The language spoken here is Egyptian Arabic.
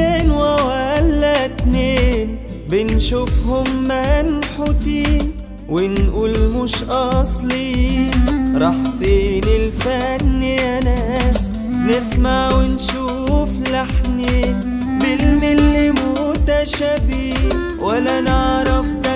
غنوة ولا اتنين بنشوفهم منحوتين ونقول مش أصلي راح فين الفن يا ناس نسمع ونشوف لحنين بالملي متشابهين ولا نعرف ده